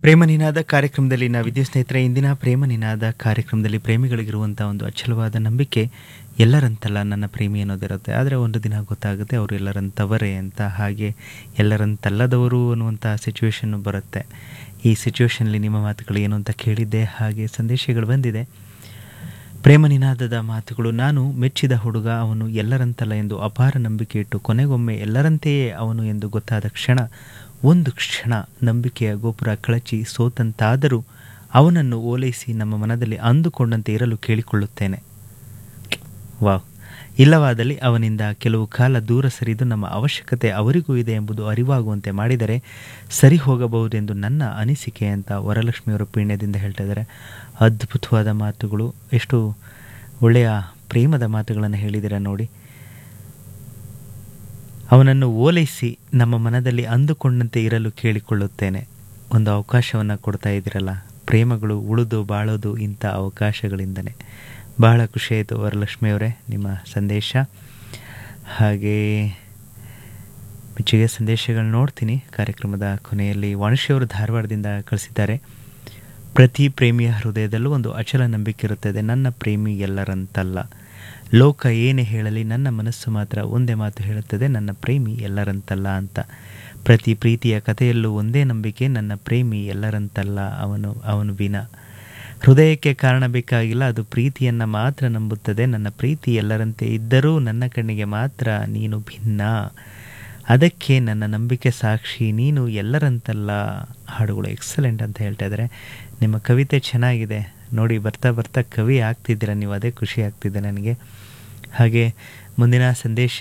ಪ್ರೇಮ ನಿನಾದ ಕಾರ್ಯಕ್ರಮದಲ್ಲಿ ನಾವಿದ್ಯ ಸ್ನೇಹಿತರೆ ಇಂದಿನ ಪ್ರೇಮ ನಿನಾದ ಕಾರ್ಯಕ್ರಮದಲ್ಲಿ ಪ್ರೇಮಿಗಳಿಗಿರುವಂಥ ಒಂದು ಅಚಲವಾದ ನಂಬಿಕೆ ಎಲ್ಲರಂತಲ್ಲ ನನ್ನ ಪ್ರೇಮಿ ಅನ್ನೋದಿರುತ್ತೆ ಆದರೆ ಒಂದು ದಿನ ಗೊತ್ತಾಗುತ್ತೆ ಅವರು ಎಲ್ಲರಂತವರೇ ಅಂತ ಹಾಗೆ ಎಲ್ಲರಂತಲ್ಲದವರು ಅನ್ನುವಂಥ ಸಿಚುವೇಶನ್ನು ಬರುತ್ತೆ ಈ ಸಿಚುವೇಶನಲ್ಲಿ ನಿಮ್ಮ ಮಾತುಗಳು ಏನು ಅಂತ ಕೇಳಿದ್ದೆ ಹಾಗೆ ಸಂದೇಶಗಳು ಬಂದಿದೆ ಪ್ರೇಮ ನಿನಾದದ ಮಾತುಗಳು ನಾನು ಮೆಚ್ಚಿದ ಹುಡುಗ ಅವನು ಎಲ್ಲರಂತಲ್ಲ ಎಂದು ಅಪಾರ ನಂಬಿಕೆ ಇಟ್ಟು ಕೊನೆಗೊಮ್ಮೆ ಎಲ್ಲರಂತೆಯೇ ಅವನು ಎಂದು ಗೊತ್ತಾದ ಕ್ಷಣ ಒಂದು ಕ್ಷಣ ನಂಬಿಕೆಯ ಗೋಪುರ ಕಳಚಿ ಸೋತಂತಾದರೂ ಅವನನ್ನು ಓಲೈಸಿ ನಮ್ಮ ಮನದಲ್ಲಿ ಅಂದುಕೊಂಡಂತೆ ಇರಲು ಕೇಳಿಕೊಳ್ಳುತ್ತೇನೆ ವಾವ್ ಇಲ್ಲವಾದಲ್ಲಿ ಅವನಿಂದ ಕೆಲವು ಕಾಲ ದೂರ ಸರಿದು ನಮ್ಮ ಅವಶ್ಯಕತೆ ಅವರಿಗೂ ಇದೆ ಎಂಬುದು ಅರಿವಾಗುವಂತೆ ಮಾಡಿದರೆ ಸರಿ ಹೋಗಬಹುದೆಂದು ನನ್ನ ಅನಿಸಿಕೆ ಅಂತ ವರಲಕ್ಷ್ಮಿಯವರು ಪೀಣ್ಯದಿಂದ ಹೇಳ್ತಾ ಇದ್ದಾರೆ ಅದ್ಭುತವಾದ ಮಾತುಗಳು ಎಷ್ಟು ಒಳ್ಳೆಯ ಪ್ರೇಮದ ಮಾತುಗಳನ್ನು ಹೇಳಿದ್ದೀರ ನೋಡಿ ಅವನನ್ನು ಓಲೈಸಿ ನಮ್ಮ ಮನದಲ್ಲಿ ಅಂದುಕೊಂಡಂತೆ ಇರಲು ಕೇಳಿಕೊಳ್ಳುತ್ತೇನೆ ಒಂದು ಅವಕಾಶವನ್ನು ಕೊಡ್ತಾ ಇದ್ದೀರಲ್ಲ ಪ್ರೇಮಗಳು ಉಳಿದು ಬಾಳೋದು ಇಂಥ ಅವಕಾಶಗಳಿಂದನೇ ಬಹಳ ಖುಷಿಯಾಯಿತು ವರಲಕ್ಷ್ಮಿಯವರೇ ನಿಮ್ಮ ಸಂದೇಶ ಹಾಗೆ ಮೆಚ್ಚುಗೆ ಸಂದೇಶಗಳು ನೋಡ್ತೀನಿ ಕಾರ್ಯಕ್ರಮದ ಕೊನೆಯಲ್ಲಿ ವಾಣಿಶ್ಯವರು ಧಾರವಾಡದಿಂದ ಕಳಿಸಿದ್ದಾರೆ ಪ್ರತಿ ಪ್ರೇಮಿಯ ಹೃದಯದಲ್ಲೂ ಒಂದು ಅಚಲ ನಂಬಿಕೆ ಇರುತ್ತದೆ ನನ್ನ ಪ್ರೇಮಿ ಎಲ್ಲರಂತಲ್ಲ ಲೋಕ ಏನೇ ಹೇಳಲಿ ನನ್ನ ಮನಸ್ಸು ಮಾತ್ರ ಒಂದೇ ಮಾತು ಹೇಳುತ್ತದೆ ನನ್ನ ಪ್ರೇಮಿ ಎಲ್ಲರಂತಲ್ಲ ಅಂತ ಪ್ರತಿ ಪ್ರೀತಿಯ ಕಥೆಯಲ್ಲೂ ಒಂದೇ ನಂಬಿಕೆ ನನ್ನ ಪ್ರೇಮಿ ಎಲ್ಲರಂತಲ್ಲ ಅವನು ಅವನು ವಿನ ಹೃದಯಕ್ಕೆ ಕಾರಣ ಬೇಕಾಗಿಲ್ಲ ಅದು ಪ್ರೀತಿಯನ್ನು ಮಾತ್ರ ನಂಬುತ್ತದೆ ನನ್ನ ಪ್ರೀತಿ ಎಲ್ಲರಂತೆ ಇದ್ದರೂ ನನ್ನ ಕಣ್ಣಿಗೆ ಮಾತ್ರ ನೀನು ಭಿನ್ನ ಅದಕ್ಕೆ ನನ್ನ ನಂಬಿಕೆ ಸಾಕ್ಷಿ ನೀನು ಎಲ್ಲರಂತಲ್ಲ ಹಾಡುಗಳು ಎಕ್ಸಲೆಂಟ್ ಅಂತ ಹೇಳ್ತಾ ಇದ್ದಾರೆ ನಿಮ್ಮ ಕವಿತೆ ಚೆನ್ನಾಗಿದೆ ನೋಡಿ ಬರ್ತಾ ಬರ್ತಾ ಕವಿ ಆಗ್ತಿದ್ದೀರ ನೀವು ಅದೇ ಖುಷಿ ಆಗ್ತಿದೆ ನನಗೆ ಹಾಗೆ ಮುಂದಿನ ಸಂದೇಶ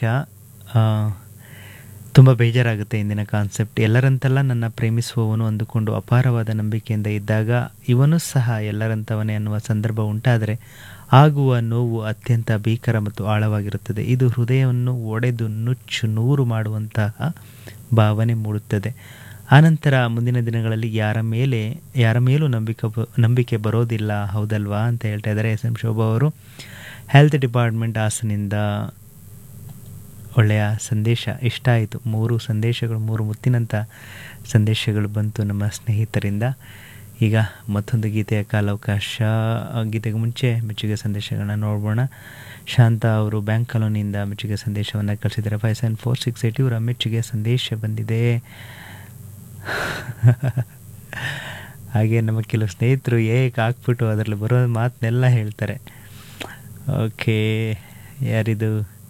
ತುಂಬ ಬೇಜಾರಾಗುತ್ತೆ ಇಂದಿನ ಕಾನ್ಸೆಪ್ಟ್ ಎಲ್ಲರಂತಲ್ಲ ನನ್ನ ಪ್ರೇಮಿಸುವವನು ಅಂದುಕೊಂಡು ಅಪಾರವಾದ ನಂಬಿಕೆಯಿಂದ ಇದ್ದಾಗ ಇವನು ಸಹ ಎಲ್ಲರಂತವನೇ ಅನ್ನುವ ಸಂದರ್ಭ ಉಂಟಾದರೆ ಆಗುವ ನೋವು ಅತ್ಯಂತ ಭೀಕರ ಮತ್ತು ಆಳವಾಗಿರುತ್ತದೆ ಇದು ಹೃದಯವನ್ನು ಒಡೆದು ನುಚ್ಚು ನೂರು ಮಾಡುವಂತಹ ಭಾವನೆ ಮೂಡುತ್ತದೆ ಆನಂತರ ಮುಂದಿನ ದಿನಗಳಲ್ಲಿ ಯಾರ ಮೇಲೆ ಯಾರ ಮೇಲೂ ನಂಬಿಕೆ ನಂಬಿಕೆ ಬರೋದಿಲ್ಲ ಹೌದಲ್ವಾ ಅಂತ ಹೇಳ್ತಾ ಇದ್ದಾರೆ ಎಸ್ ಎಂ ಶೋಭಾ ಅವರು ಹೆಲ್ತ್ ಡಿಪಾರ್ಟ್ಮೆಂಟ್ ಹಾಸನಿಂದ ಒಳ್ಳೆಯ ಸಂದೇಶ ಇಷ್ಟ ಆಯಿತು ಮೂರು ಸಂದೇಶಗಳು ಮೂರು ಮುತ್ತಿನಂಥ ಸಂದೇಶಗಳು ಬಂತು ನಮ್ಮ ಸ್ನೇಹಿತರಿಂದ ಈಗ ಮತ್ತೊಂದು ಗೀತೆಯ ಕಾಲಾವಕಾಶ ಗೀತೆಗೆ ಮುಂಚೆ ಮೆಚ್ಚುಗೆ ಸಂದೇಶಗಳನ್ನ ನೋಡೋಣ ಶಾಂತ ಅವರು ಬ್ಯಾಂಕ್ ಕಾಲೋನಿಯಿಂದ ಮೆಚ್ಚುಗೆ ಸಂದೇಶವನ್ನು ಕಳಿಸಿದ್ದಾರೆ five seven four six eight ಇವರ ಮೆಚ್ಚುಗೆ ಸಂದೇಶ ಬಂದಿದೆ ಹಾಗೆ ನಮ್ಮ ಕೆಲವು ಸ್ನೇಹಿತರು ಏಕ್ ಹಾಕ್ಬಿಟ್ಟು ಅದರಲ್ಲಿ ಬರೋ ಮಾತನ್ನೆಲ್ಲ ಹೇಳ್ತಾರೆ ಓಕೆ ಯಾರಿದು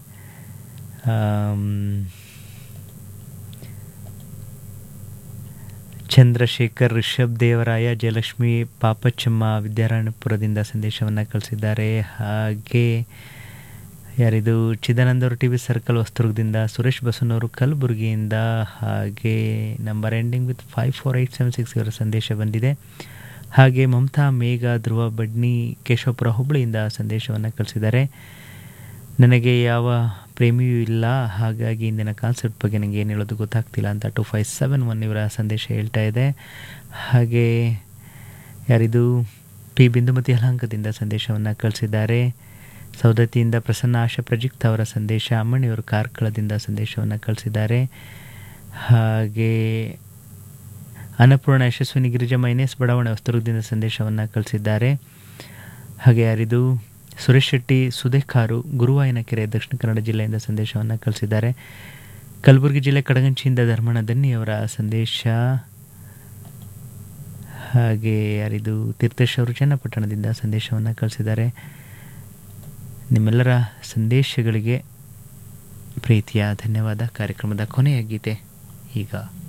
ಚಂದ್ರಶೇಖರ್ ರಿಷಬ್ ದೇವರಾಯ ಜಯಲಕ್ಷ್ಮಿ ಪಾಪಚ್ಚಮ್ಮ ವಿದ್ಯಾರಾಯಣಪುರದಿಂದ ಸಂದೇಶವನ್ನು ಕಳಿಸಿದ್ದಾರೆ ಹಾಗೆ ಯಾರಿದು ಚಿದಾನಂದವರು ಟಿ ವಿ ಸರ್ಕಲ್ ವಸ್ತುರ್ಗದಿಂದ ಸುರೇಶ್ ಬಸವನವರು ಕಲಬುರಗಿಯಿಂದ ಹಾಗೆ number ending with five four eight seven six ಇವರ ಸಂದೇಶ ಬಂದಿದೆ ಹಾಗೆ ಮಮತಾ ಮೇಘ ಧ್ರುವ ಬಡ್ನಿ ಕೇಶವಪುರ ಹುಬ್ಬಳ್ಳಿಯಿಂದ ಸಂದೇಶವನ್ನು ಕಳಿಸಿದ್ದಾರೆ ನನಗೆ ಯಾವ ಪ್ರೇಮಿಯೂ ಇಲ್ಲ ಹಾಗಾಗಿ ಇಂದಿನ ಕಾನ್ಸೆಪ್ಟ್ ಬಗ್ಗೆ ನನಗೆ ಏನು ಹೇಳೋದು ಗೊತ್ತಾಗ್ತಿಲ್ಲ ಅಂತ ಟು ಫೈವ್ ಸೆವೆನ್ ಒನ್ ಇವರ ಸಂದೇಶ ಹೇಳ್ತಾ ಇದೆ ಹಾಗೆ ಯಾರಿದು ಪಿ ಬಿಂದುಮತಿ ಯಲಹಂಕದಿಂದ ಸಂದೇಶವನ್ನು ಕಳಿಸಿದ್ದಾರೆ ಸೌದತ್ತಿಯಿಂದ ಪ್ರಸನ್ನ ಆಶಾ ಪ್ರಜಿಕ್ತ್ ಅವರ ಸಂದೇಶ ಅಮ್ಮಣಿಯವರು ಕಾರ್ಕಳದಿಂದ ಸಂದೇಶವನ್ನು ಕಳಿಸಿದ್ದಾರೆ ಹಾಗೆ ಅನ್ನಪೂರ್ಣ ಯಶಸ್ವಿನಿ ಗಿರಿಜಾ ಮೈನೇಸ್ ಬಡಾವಣೆ ವಸ್ತುರ್ಗದಿಂದ ಸಂದೇಶವನ್ನು ಕಳಿಸಿದ್ದಾರೆ ಹಾಗೆ ಯಾರಿದು ಸುರೇಶ್ ಶೆಟ್ಟಿ ಸುದೇಖಾರು ಗುರುವಾಯನಕೆರೆ ದಕ್ಷಿಣ ಕನ್ನಡ ಜಿಲ್ಲೆಯಿಂದ ಸಂದೇಶವನ್ನು ಕಳಿಸಿದ್ದಾರೆ ಕಲಬುರಗಿ ಜಿಲ್ಲೆ ಕಡಗಂಚಿಯಿಂದ ಧರ್ಮಣ ದನ್ನಿಯವರ ಸಂದೇಶ ಹಾಗೆ ಯಾರಿದು ತೀರ್ಥೇಶ್ ಅವರು ಚನ್ನಪಟ್ಟಣದಿಂದ ಸಂದೇಶವನ್ನು ಕಳಿಸಿದ್ದಾರೆ ನಿಮ್ಮೆಲ್ಲರ ಸಂದೇಶಗಳಿಗೆ ಪ್ರೀತಿಯ ಧನ್ಯವಾದ ಕಾರ್ಯಕ್ರಮದ ಕೊನೆಯ ಗೀತೆ ಈಗ